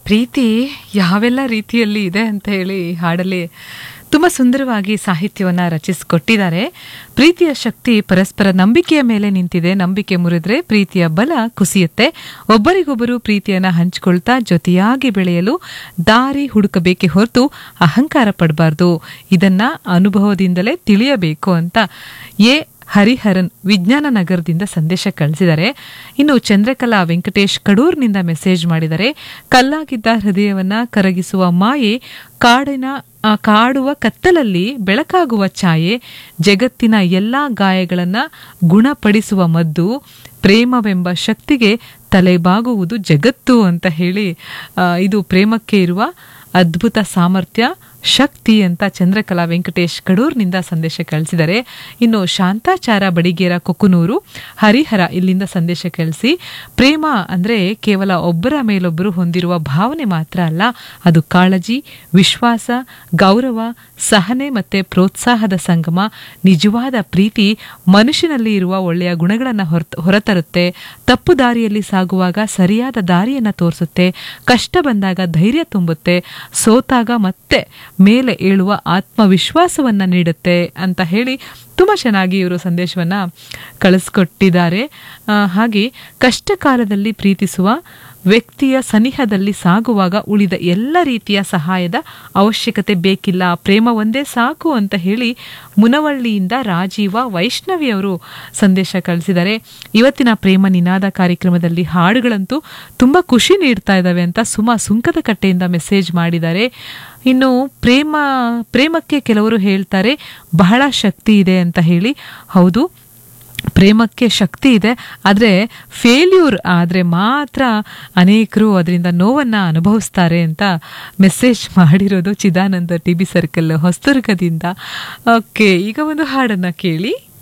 ಪ್ರೀತಿ ಯಾವೆಲ್ಲ ರೀತಿಯಲ್ಲಿ ಇದೆ ಅಂತ ಹೇಳಿ ಈ ಹಾಡಲ್ಲಿ ತುಂಬ ಸುಂದರವಾಗಿ ಸಾಹಿತ್ಯವನ್ನು ರಚಿಸಿಕೊಟ್ಟಿದ್ದಾರೆ ಪ್ರೀತಿಯ ಶಕ್ತಿ ಪರಸ್ಪರ ನಂಬಿಕೆಯ ಮೇಲೆ ನಿಂತಿದೆ ನಂಬಿಕೆ ಮುರಿದ್ರೆ ಪ್ರೀತಿಯ ಬಲ ಕುಸಿಯುತ್ತೆ ಒಬ್ಬರಿಗೊಬ್ಬರು ಪ್ರೀತಿಯನ್ನ ಹಂಚಿಕೊಳ್ತಾ ಜೊತೆಯಾಗಿ ಬೆಳೆಯಲು ದಾರಿ ಹುಡುಕಬೇಕೆ ಹೊರತು ಅಹಂಕಾರ ಪಡಬಾರ್ದು ಇದನ್ನ ಅನುಭವದಿಂದಲೇ ತಿಳಿಯಬೇಕು ಅಂತ ಎ ಹರಿಹರನ್ ವಿಜ್ಞಾನ ನಗರದಿಂದ ಸಂದೇಶ ಕಳಿಸಿದ್ದಾರೆ ಇನ್ನು ಚಂದ್ರಕಲಾ ವೆಂಕಟೇಶ್ ಕಡೂರ್ನಿಂದ ಮೆಸೇಜ್ ಮಾಡಿದ್ದಾರೆ ಕಲ್ಲಾಗಿದ್ದ ಹೃದಯವನ್ನ ಕರಗಿಸುವ ಮಾಯೆ ಕಾಡಿನ ಆ, ಕಾಡುವ ಕತ್ತಲಲ್ಲಿ ಬೆಳಕಾಗುವ ಛಾಯೆ ಜಗತ್ತಿನ ಎಲ್ಲಾ ಗಾಯಗಳನ್ನ ಗುಣಪಡಿಸುವ ಮದ್ದು ಪ್ರೇಮವೆಂಬ ಶಕ್ತಿಗೆ ತಲೆಬಾಗುವುದು ಜಗತ್ತು ಅಂತ ಹೇಳಿ ಆ, ಇದು ಪ್ರೇಮಕ್ಕೆ ಇರುವ ಅದ್ಭುತ ಸಾಮರ್ಥ್ಯ ಶಕ್ತಿ ಅಂತ ಚಂದ್ರಕಲಾ ವೆಂಕಟೇಶ್ ಕಡೂರ್ನಿಂದ ಸಂದೇಶ ಕಳಿಸಿದ್ದಾರೆ ಇನ್ನು ಶಾಂತಾಚಾರ ಬಡಿಗೇರ ಕೊಕ್ಕುನೂರು ಹರಿಹರ ಇಲ್ಲಿಂದ ಸಂದೇಶ ಕಳಿಸಿ ಪ್ರೇಮ ಅಂದ್ರೆ ಕೇವಲ ಒಬ್ಬರ ಮೇಲೊಬ್ಬರು ಹೊಂದಿರುವ ಭಾವನೆ ಮಾತ್ರ ಅಲ್ಲ ಅದು ಕಾಳಜಿ ವಿಶ್ವಾಸ ಗೌರವ ಸಹನೆ ಮತ್ತೆ ಪ್ರೋತ್ಸಾಹದ ಸಂಗಮ ನಿಜವಾದ ಪ್ರೀತಿ ಮನುಷ್ಯನಲ್ಲಿ ಇರುವ ಒಳ್ಳೆಯ ಗುಣಗಳನ್ನು ಹೊರತರುತ್ತೆ ತಪ್ಪು ದಾರಿಯಲ್ಲಿ ಸಾಗುವಾಗ ಸರಿಯಾದ ದಾರಿಯನ್ನ ತೋರಿಸುತ್ತೆ ಕಷ್ಟ ಬಂದಾಗ ಧೈರ್ಯ ತುಂಬುತ್ತೆ ಸೋತಾಗ ಮತ್ತೆ ಮೇಲೆ ಏಳುವ ಆತ್ಮವಿಶ್ವಾಸವನ್ನ ನೀಡುತ್ತೆ ಅಂತ ಹೇಳಿ ತುಂಬ ಚೆನ್ನಾಗಿ ಇವರು ಸಂದೇಶವನ್ನ ಕಳಿಸ್ಕೊಟ್ಟಿದ್ದಾರೆ ಆ, ಹಾಗೆ ಕಷ್ಟ ಕಾಲದಲ್ಲಿ ಪ್ರೀತಿಸುವ ವ್ಯಕ್ತಿಯ ಸನಿಹದಲ್ಲಿ ಸಾಗುವಾಗ ಉಳಿದ ಎಲ್ಲ ರೀತಿಯ ಸಹಾಯದ ಅವಶ್ಯಕತೆ ಬೇಕಿಲ್ಲ ಪ್ರೇಮ ಒಂದೇ ಸಾಕು ಅಂತ ಹೇಳಿ ಮುನವಳ್ಳಿಯಿಂದ ರಾಜೀವ ವೈಷ್ಣವಿ ಅವರು ಸಂದೇಶ ಕಳಿಸಿದ್ದಾರೆ ಇವತ್ತಿನ ಪ್ರೇಮ ನಿನಾದ ಕಾರ್ಯಕ್ರಮದಲ್ಲಿ ಹಾಡುಗಳಂತೂ ತುಂಬ ಖುಷಿ ನೀಡ್ತಾ ಇದ್ದಾವೆ ಅಂತ ಸುಮಾ ಸುಂಕದ ಕಟ್ಟೆಯಿಂದ ಮೆಸೇಜ್ ಮಾಡಿದ್ದಾರೆ ಇನ್ನು ಪ್ರೇಮ ಪ್ರೇಮಕ್ಕೆ ಕೆಲವರು ಹೇಳ್ತಾರೆ ಬಹಳ ಶಕ್ತಿ ಇದೆ ಅಂತ ಹೇಳಿ ಹೌದು ಪ್ರೇಮಕ್ಕೆ ಶಕ್ತಿ ಇದೆ ಆದರೆ ಫೇಲ್ಯೂರ್ ಆದರೆ ಮಾತ್ರ ಅನೇಕರು ಅದರಿಂದ ನೋವನ್ನು ಅನುಭವಿಸ್ತಾರೆ ಅಂತ ಮೆಸೇಜ್ ಮಾಡಿರೋದು ಚಿದಾನಂದ ಟಿ ಬಿ ಸರ್ಕಲ್ ಹೊಸದುರ್ಗದಿಂದ ಓಕೆ ಈಗ ಒಂದು ಹಾಡನ್ನು ಕೇಳಿ